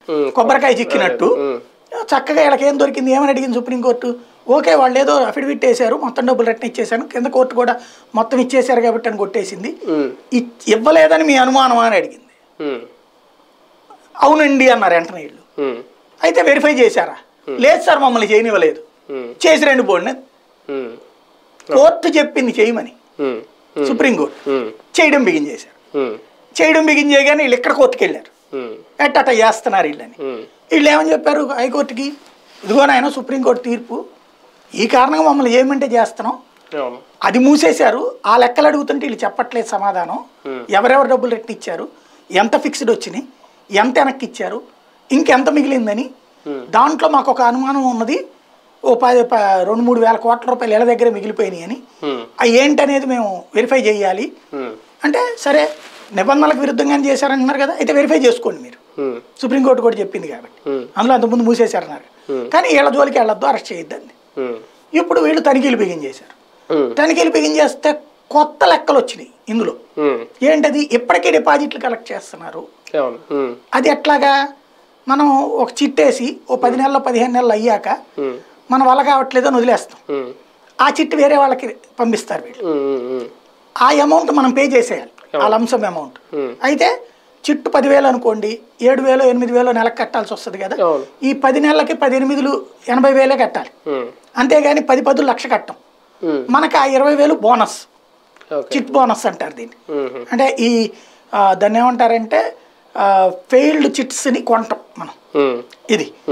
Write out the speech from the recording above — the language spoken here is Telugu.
ఉమ్. కొబ్బరికాయ చిక్కినట్టు ఉమ్. చక్కగా వీళ్ళకి ఏం దొరికింది ఏమని అడిగింది సుప్రీంకోర్టు ఓకే వాళ్ళు ఏదో అఫిడవిట్ వేశారు మొత్తం డబ్బులు రిటర్న్ ఇచ్చేసాను కింద కోర్టు కూడా మొత్తం ఇచ్చేశారు కాబట్టి అని కొట్టేసింది ఉమ్. ఇ- ఇవ్వలేదని మీ అనుమానం అని అడిగింది ఉమ్. అవునండి అన్నారు వెంటనే వీళ్ళు ఉమ్. అయితే వెరిఫై చేశారా లేదు సార్ మమ్మల్ని చేయనివ్వలేదు ఉమ్. చేసి రండి బోర్డుని ఉమ్. కోర్టు చెప్పింది చేయమని ఉమ్. సుప్రీంకోర్టు ఉమ్. చేయడం బిగిన్ చేశారు ఉమ్. చేయడం బిగిన్ చేయగానే వీళ్ళు ఇక్కడ కోర్టుకి వెళ్ళారు ఉమ్. ఎట్టట చేస్తున్నారు వీళ్ళని ఉమ్. వీళ్ళు ఏమని చెప్పారు హైకోర్టుకి ఇదిగో నాయన సుప్రీంకోర్టు తీర్పు ఈ కారణంగా మమ్మల్ని చేయమంటే చేస్తున్నాం అవును అది మూసేశారు ఆ లెక్కలు అడుగుతుంటే వీళ్ళు చెప్పట్లేదు సమాధానం ఎవరెవరు డబ్బులు రెట్టి ఇచ్చారు ఎంత ఫిక్స్డ్ వచ్చినాయి ఎంత వెనక్కి ఇచ్చారు ఇంకెంత మిగిలిందని దాంట్లో మాకు ఒక అనుమానం ఉన్నది ఓ పది ప- రెండు మూడు వేల కోట్ల రూపాయలు ఇళ్ళ దగ్గర మిగిలిపోయినాయి అని ఉమ్. అవి ఏంటనేది మేము వెరిఫై చేయాలి ఉమ్. అంటే సరే నిబంధనలకు విరుద్ధంగానే చేశారంటున్నారు కదా అయితే వెరిఫై చేసుకోండి మీరు ఉమ్. సుప్రీంకోర్టు కూడా చెప్పింది కాబట్టి Hmm. అందులో అంతకుముందు మూసేశారన్నారు కానీ వీళ్ళ జోలికి వెళ్ళొద్దు అరెస్ట్ చేయొద్దండి ఉమ్. ఇప్పుడు వీళ్ళు తనిఖీలు బిగిన్ చేశారు ఉమ్. తనిఖీలు బిగిన్ చేస్తే కొత్త లెక్కలు వచ్చినాయి ఇందులో ఉమ్. ఏంటది ఇప్పటికే డిపాజిట్లు కలెక్ట్ చేస్తున్నారు అవును ఉమ్. అది ఎట్లాగా మనం ఒక చిట్టేసి ఓ పది నెలలు పదిహేను నెలలు అయ్యాక ఉమ్. మన వల్ల కావట్లేదు అని వదిలేస్తాం ఉమ్. ఆ చిట్టు వేరే వాళ్ళకి పంపిస్తారు వీళ్ళు ఉమ్. ఉమ్. ఉమ్. ఆ అమౌంట్ మనం పే చేసేయాలి ఆ లంసం అమౌంట్ Hmm. అయితే చిట్టు పదివేలు అనుకోండి ఏడు వేలు ఎనిమిది వేలు నెలకు కట్టాల్సి వస్తుంది కదా అవును. ఈ పది నెలలకి పది ఎనిమిదిలు ఎనభై వేలే కట్టాలి ఉమ్. అంతేగాని పది పదులు లక్ష కట్టం ఉమ్. మనకు ఆ ఇరవై వేలు బోనస్ ఓకే చిట్ బోనస్ అంటారు దీన్ని ఉమ్. అంటే ఈ ఆ, దాన్ని ఏమంటారంటే ఫెయిల్డ్ చిట్స్ని కొంటాం మనం ఉమ్. ఇది